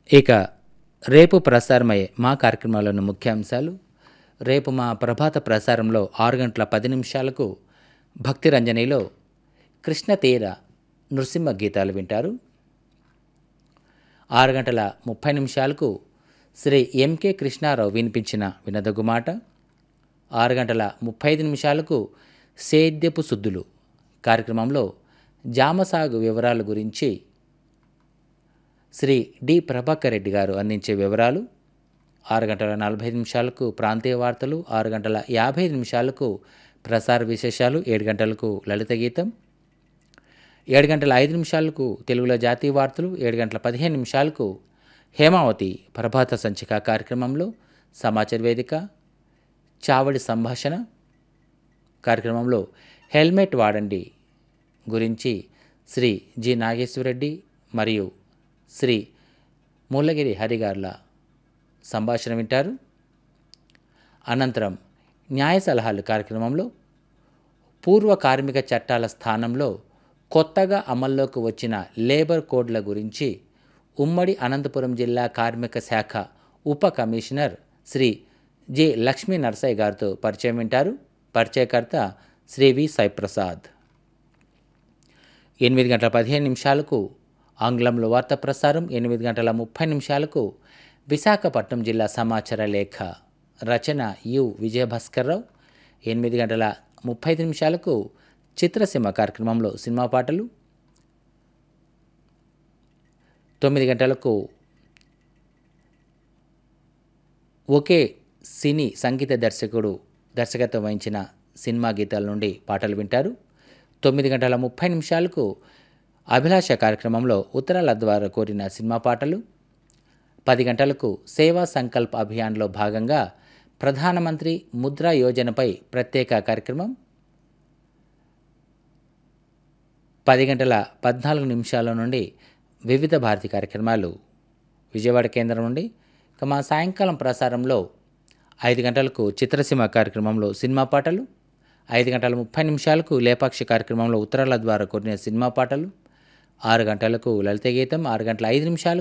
ఇక రేపు ప్రసారమయ్యే మా కార్యక్రమాల్లోని ముఖ్యాంశాలు రేపు మా ప్రభాత ప్రసారంలో ఆరు గంటల పది నిమిషాలకు భక్తి రంజనిలో కృష్ణ తీర నృసింహ గీతాలు వింటారు ఆరు గంటల ముప్పై నిమిషాలకు శ్రీ ఎంకే కృష్ణారావు వినిపించిన వినదగు మాట ఆరు గంటల ముప్పై ఐదు నిమిషాలకు సేద్యపు శుద్ధులు కార్యక్రమంలో జామసాగు వివరాల గురించి శ్రీ డి ప్రభాకర్ రెడ్డి గారు అందించే వివరాలు ఆరు గంటల నలభై ఐదు నిమిషాలకు ప్రాంతీయ వార్తలు ఆరు గంటల యాభై ఐదు నిమిషాలకు ప్రసార విశేషాలు ఏడు గంటలకు లలిత గీతం ఏడు గంటల ఐదు నిమిషాలకు తెలుగులో జాతీయ వార్తలు ఏడు గంటల పదిహేను నిమిషాలకు హేమావతి ప్రభాత సంచిక కార్యక్రమంలో సమాచార వేదిక చావడి సంభాషణ కార్యక్రమంలో హెల్మెట్ వాడండి గురించి శ్రీ జి నాగేశ్వరరెడ్డి మరియు శ్రీ మూలగిరి హరిగార్ల సంభాషణ వింటారు అనంతరం న్యాయ సలహాలు కార్యక్రమంలో పూర్వ కార్మిక చట్టాల స్థానంలో కొత్తగా అమల్లోకి వచ్చిన లేబర్ కోడ్ల గురించి ఉమ్మడి అనంతపురం జిల్లా కార్మిక శాఖ ఉప కమిషనర్ శ్రీ జె లక్ష్మీ నరసయ్య గారితో పరిచయం వింటారు పరిచయకర్త శ్రీ వి సాయిప్రసాద్ ఎనిమిది గంటల పదిహేను నిమిషాలకు ఆంగ్లంలో వార్తా ప్రసారం ఎనిమిది గంటల ముప్పై నిమిషాలకు విశాఖపట్నం జిల్లా సమాచార లేఖ రచన యు విజయభాస్కర్రావు ఎనిమిది గంటల ముప్పై ఐదు నిమిషాలకు చిత్రసీమ కార్యక్రమంలో సినిమా పాటలు తొమ్మిది గంటలకు ఒకే సినీ సంగీత దర్శకుడు దర్శకత్వం వహించిన సినిమా గీతాల నుండి పాటలు వింటారు తొమ్మిది గంటల ముప్పై నిమిషాలకు అభిలాష కార్యక్రమంలో ఉత్తరాల ద్వారా కోరిన సినిమా పాటలు పది గంటలకు సేవా సంకల్ప్ అభియాన్లో భాగంగా ప్రధానమంత్రి ముద్రా యోజనపై ప్రత్యేక కార్యక్రమం పది గంటల పద్నాలుగు నిమిషాల నుండి వివిధ భారతి కార్యక్రమాలు విజయవాడ కేంద్రం నుండి ఇక మా సాయంకాలం ప్రసారంలో ఐదు గంటలకు చిత్రసీమ కార్యక్రమంలో సినిమా పాటలు ఐదు గంటల ముప్పై నిమిషాలకు లేపాక్షి కార్యక్రమంలో ఉత్తరాల ద్వారా కొరిన సినిమా పాటలు ఆరు గంటలకు లలిత గీతం ఆరు గంటల ఐదు నిమిషాలకు